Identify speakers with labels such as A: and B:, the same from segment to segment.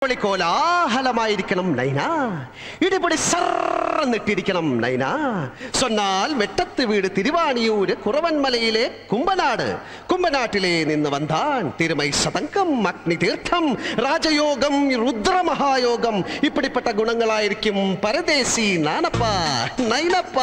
A: മാപ്പിളി കോലാഹലമായിരിക്കണം നൈന ഇടിപൊടി സർന്നിട്ടിരിക്കണം നൈന സൊന്നാൽ വെട്ടത്ത് വീട് തിരുവാണിയൂര് കുറവൻമലയിലെ കുമ്പനാട് കുമ്പനാട്ടിലെ നിന്ന് വന്താൻ തിരുമൈ സതങ്കം അഗ്നി തീർത്ഥം രാജയോഗം രുദ്രമഹായോഗം ഇപ്പിടിപ്പെട്ട ഗുണങ്ങളായിരിക്കും പരദേശി നാനപ്പ നൈനപ്പ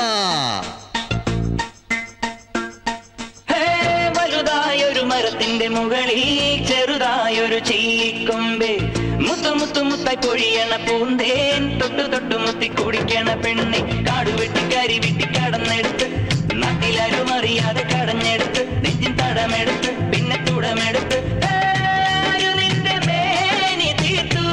B: ഹേ, വലുതായൊരു മരത്തിന്റെ മുകളിൽ ചെറുതായൊരു ചീക്കൊമ്പ് മുത്തു മുത്തു മുത്തായി പൊഴിയണ പൂന്തേൻ തൊട്ടു തൊട്ടു മുത്തി കുടിക്കണ പെണ്ണെ കാടുവെട്ടി കരി വെട്ടി കടന്നെടുത്ത് നാട്ടിലാരും അറിയാതെ കടഞ്ഞെടുത്ത് നെഞ്ചിൻ തടമെടുത്ത് പിന്നെ തുടമെടുത്ത് ഹേ, ഒരു നിന്റെ മേനി തീർത്തു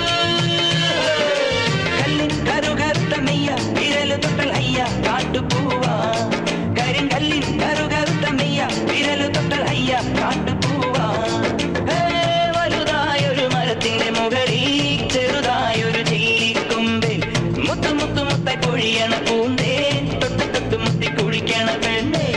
B: കല്ലിൻ കറുകറുത്ത മെയ്യ വിരല് തൊട്ടൽ അയ്യ കാട്ടുപൂവാ കരിങ്കല്ലിൻ കറുകറുത്ത മെയ്യ വിരല് തൊട്ടൽ അയ്യ കാട്ടുപൂവാ ഹേ, വലുതായൊരു മരത്തിന്റെ മുകളിൽ ചെറുതായൊരു ചെല്ലിക്കൊമ്പിൽ മുത്തു മുത്തു മുത്തായി പൊഴിയണ പൂന്തേ തൊട്ട് തൊട്ട് മുത്തി കുഴിക്കണ പെണ്ണേ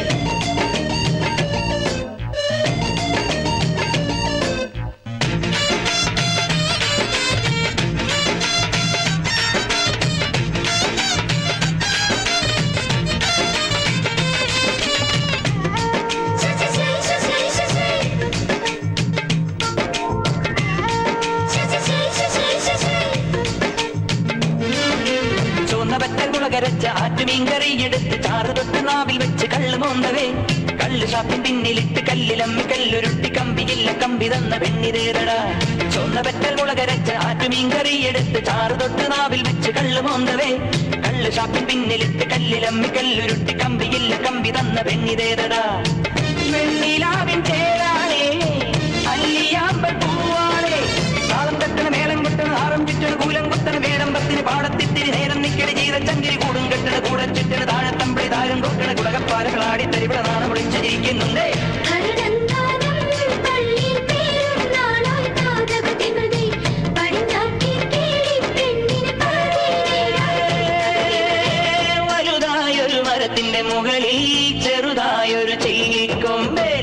B: ചുവന്ന പറ്റൽ മുളകരച്ച ആറ്റുമീൻ കറി എടുത്ത് ചാറ് തൊട്ട് നാവിൽ വെച്ച് കള്ള് മോന്തവേ കള്ള് ഷാപ്പിൻ പിന്നിലിട്ട് കല്ലിലമ്മി കല്ലുരുട്ടി കമ്പിയില്ല കമ്പി തന്ന പെണ്ണിതേതടാ ചുവന്ന പറ്റൽ മുളകരച്ച ആറ്റുമീൻ കറി എടുത്ത് ചാറ് തൊട്ട് നാവിൽ വെച്ച് കള്ള് മോന്തവേ കള്ള് ഷാപ്പിൻ പിന്നിലിട്ട് കല്ലിലമ്മി കല്ലുരുട്ടി കമ്പിയില്ല കമ്പി തന്ന പെണ്ണിതേതടാ വെണ്ണിലാവിൻ ചേരാളേ അല്ലിയാമ്പൽ പൂവാളേ താളം തട്ടണ മേളം കൊട്ടണ ആറം ചുറ്റണ കൂലം കൊത്തണ വേടം പത്തിന് പാടത്തിത്തിരി നേരം നിക്കടി ചെയ്ത ചങ്കിരി കൂടും കെട്ടണ കൂടെ ചുറ്റണ താഴത്തമ്പിളി താരം കൊട്ടണ കുടകപ്പാലകളാടി തരിവിട നാണം വിളിച്ച് ജയിക്കുന്നുണ്ടേ വലുതായൊരു മരത്തിന്റെ മുകളിൽ ചെറുതായൊരു ചെല്ലിക്കൊമ്പേൽ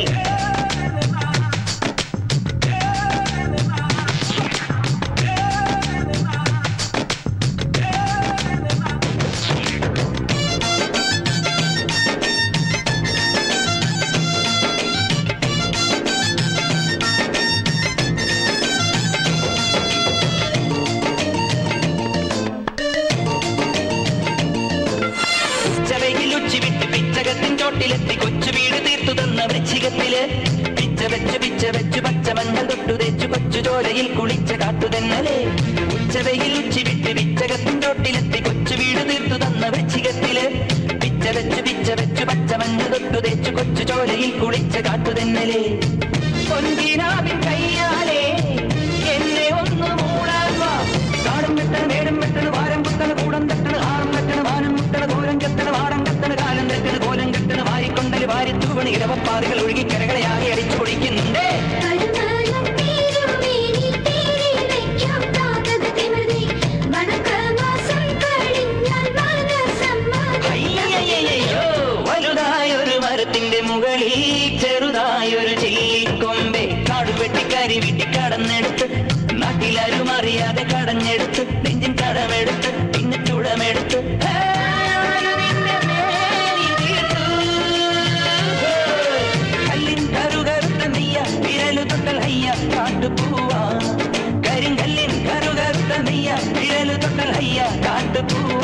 B: ഉച്ചവയിൽ ഉച്ചി വിട്ട് പിച്ചകത്തിൻ ചോട്ടിലെത്തി കൊച്ചു വീട് തീർത്തു തന്ന വൃശ്ചികത്തില് പിച്ച വെച്ച് പിച്ച വെച്ചു പച്ചമഞ്ഞൾ തൊട്ടു തേച്ചു കൊച്ചു ചോരയിൽ കുളിച്ച കാട്ടുതെന്നലേ ഉച്ചവയിൽ ഉച്ചി വിട്ട് പിച്ചകത്തിൻ ചോട്ടിലെത്തി കൊച്ചു വീട് തീർത്തു തന്ന വൃശ്ചികത്തില് പിച്ച വെച്ചു പിച്ച വെച്ചു പച്ചമഞ്ഞൾ തൊട്ടു തേച്ചു കൊച്ചു ചോരയിൽ കുളിച്ച കാട്ടുതെന്നലേ പൊൻകിനാവിൻ കയ്യാലേ എന്നെ ഒന്ന് മൂടാൻ വാ കാടും വെട്ടണ മേടും വെട്ടണ വാരം കുത്തണ കൂടം തട്ടണ ആറും വെട്ടണ വാനം മുട്ടണ ദൂരം കെട്ടണ വാടം കെട്ടണ കാലം തെറ്റണ കോലം കെട്ടണ വാരിക്കൊണ്ടല് വാരി തൂവണ ഇടവപ്പാതകൾ ഒഴുകി കരകളെ ആകെ അടിച്ചു പൊടിക്കുന്നുണ്ടേ അയ്യയ്യയ്യോ, വലുതായൊരു മരത്തിന്റെ മുകളിൽ ചെറുതായൊരു ചെല്ലിക്കൊമ്പെ കാടുവെട്ടി കരി വിട്ടി കടന്നെടുത്ത് നാട്ടിലാരും അറിയാതെ കടഞ്ഞെടുത്ത് നെഞ്ചിൻ കടമെടുത്ത് പിന്നെ ചുടമെടുത്ത് ഹേ, നിന്റെ മേനി തീർത്തു. കല്ലിൻ കറുകറുത്ത നെയ്യ വിരലു തൊട്ടൽ അയ്യ കാട്ടുപൂവാ കരിങ്കല്ലിൻ കറുകറുത്ത നെയ്യ വിരലു തൊട്ടൽ അയ്യ കാട്ടുപൂവാ